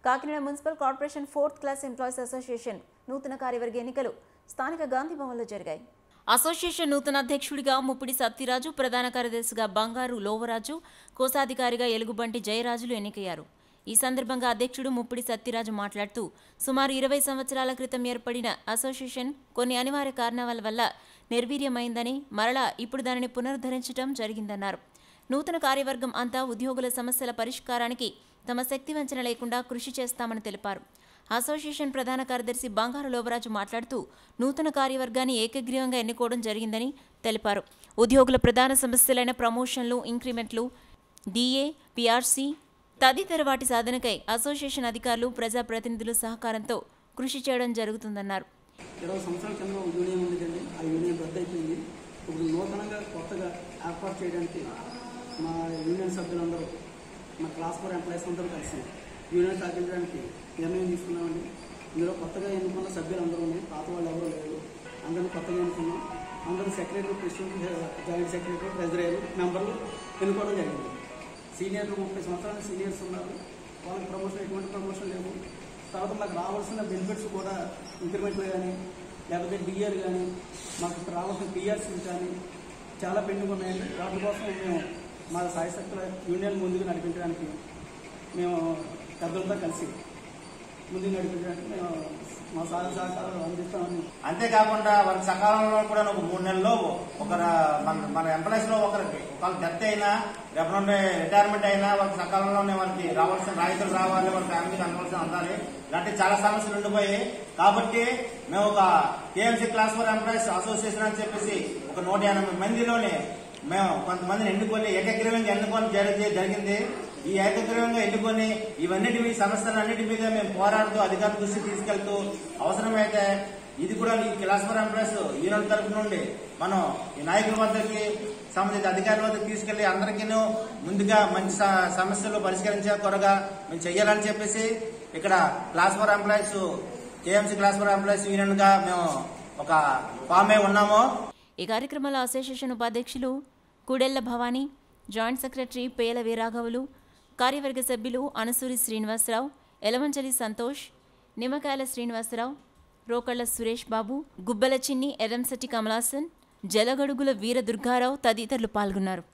Kakinada municipal corporation fourth class employees association నూతన కార్యవర్గ ఎన్నికలు స్థానిక గాంధీ భవన్లో జరిగాయి అసోసియేషన్ నూతన అధ్యక్షుడిగా ముప్పిడి సత్యరాజు ప్రధాన కార్యదర్శిగా బంగారు లోవరాజు కోశాధికారిగా ఎలుగుబంటి జయరాజులు ఎన్నికయ్యారు ఈ సందర్భంగా అధ్యక్షుడు ముప్పిడి సత్యరాజు మాట్లాడుతూ సుమారు ఇరవై సంవత్సరాల క్రితం ఏర్పడిన అసోసియేషన్ కొన్ని అనివార్య కారణాల వల్ల నిర్వీర్యమైందని మరలా ఇప్పుడు దానిని పునరుద్ధరించడం జరిగిందన్నారు నూతన కార్యవర్గం అంతా ఉద్యోగుల సమస్యల పరిష్కారానికి తమ శక్తి వంచన లేకుండా కృషి చేస్తామని తెలిపారు అసోసియేషన్ ప్రధాన కార్యదర్శి బంగారు లోబరాజు మాట్లాడుతూ నూతన కార్యవర్గాన్ని ఏకగ్రీవంగా ఎన్నుకోవడం జరిగిందని తెలిపారు ఉద్యోగుల ప్రధాన సమస్యలైన ప్రమోషన్లు ఇంక్రిమెంట్లు డిఏ పిఆర్సీ తదితర వాటి సాధనకై అసోసియేషన్ అధికారులు ప్రజాప్రతినిధుల సహకారంతో కృషి చేయడం జరుగుతుందన్నారు ఇరవై సంవత్సరాల కింద ఒక యూనియన్ ఉండేదండి ఆ యూనియన్ రద్దు అయిపోయింది ఇప్పుడు నూతనంగా కొత్తగా ఏర్పాటు చేయడానికి మా యూనియన్ సభ్యులందరూ మా క్లాస్ ఫోర్ ఎంప్లాయీస్ అందరూ కలిసి యూనియన్ స్థాపించడానికి నిర్ణయం తీసుకున్నామండి ఇందులో కొత్తగా ఎన్నుకున్న సభ్యులందరూ ఉన్నాయి పాత వాళ్ళు ఎవరూ లేరు అందరినీ కొత్తగా ఎన్నుకున్నాం అందరూ secretary president joint secretary treasury మెంబర్లు ఎన్నుకోవడం జరిగింది సీనియర్లు ముప్పై సంవత్సరాల సీనియర్స్ ఉన్నారు వాళ్ళకి ప్రమోషన్ ఎటువంటి ప్రమోషన్ లేవు తర్వాత మాకు రావాల్సిన బెనిఫిట్స్ కూడా ఇంక్రిమెంట్లు కానీ లేకపోతే డిఆర్ కానీ మాకు రావాల్సిన పిఆర్సీ కానీ చాలా పెండింగ్ ఉన్నాయండి వాటి కోసం మేము మా సాయశక్తుల యూనియన్ ముందుకు నడిపించడానికి మేము పెద్దలతో కలిసి ముందుకు నడిపించడానికి మేము మా సహాయ సహకారాలు అందిస్తామని అంతేకాకుండా వారికి సకాలంలో కూడా ఒక మూడు నెలల్లో ఒక ర- మన మన ఎంప్లాయీస్ లో ఒకరికి ఒకళ్ళ డెత్ అయినా రేపు నుండి రిటైర్మెంట్ అయినా వాళ్ళకి సకాలంలోనే వాళ్ళకి రావాల్సిన రాయితీలు రావాలి వాళ్ళ ఫ్యామిలీకి అందవలసిన అందాలి ఇలాంటి చాలా సమస్యలు ఉండిపోయి కాబట్టి మేము ఒక KMC class four employees association అని చెప్పేసి ఒక నూట ఎనభై మందిలోనే మేము కొంతమందిని ఎన్నుకొని ఏకగ్రీవంగా ఎన్నుకొని జరిగి జరిగింది ఈ ఏకగ్రీవంగా ఎన్నుకొని ఇవన్నిటి మీద సమస్యలన్నిటి మీద మేము పోరాడుతూ అధికారుల దృష్టికి తీసుకెళ్తూ అవసరమైతే ఇది కూడా ఈ క్లాస్ ఫోర్ ఎంప్లాయీస్ యూనియన్ తరపు నుండి మనం ఈ నాయకుల వద్దకి సంబంధిత అధికారుల వద్దకు తీసుకెళ్లి అందరికీ ముందుగా మంచి స- సమస్యలు పరిష్కరించే త్వరగా మేము చెయ్యాలని చెప్పేసి ఇక్కడ class four employees KMC class four employees union గా మేము ఒక ఫామ్ అయి ఉన్నాము ఈ కార్యక్రమంలో అసోసియేషన్ ఉపాధ్యక్షులు కుడెళ్ల భవానీ జాయింట్ సెక్రటరీ పేల వీరాఘవులు కార్యవర్గ సభ్యులు అనసూరి శ్రీనివాసరావు ఎలమంచలి సంతోష్ నిమ్మకాయల శ్రీనివాసరావు రోకళ్ల సురేష్ బాబు గుబ్బల చిన్ని ఎర్రంశెట్టి కమలాసన్ జలగడుగుల వీర దుర్గారావు తదితరులు పాల్గొన్నారు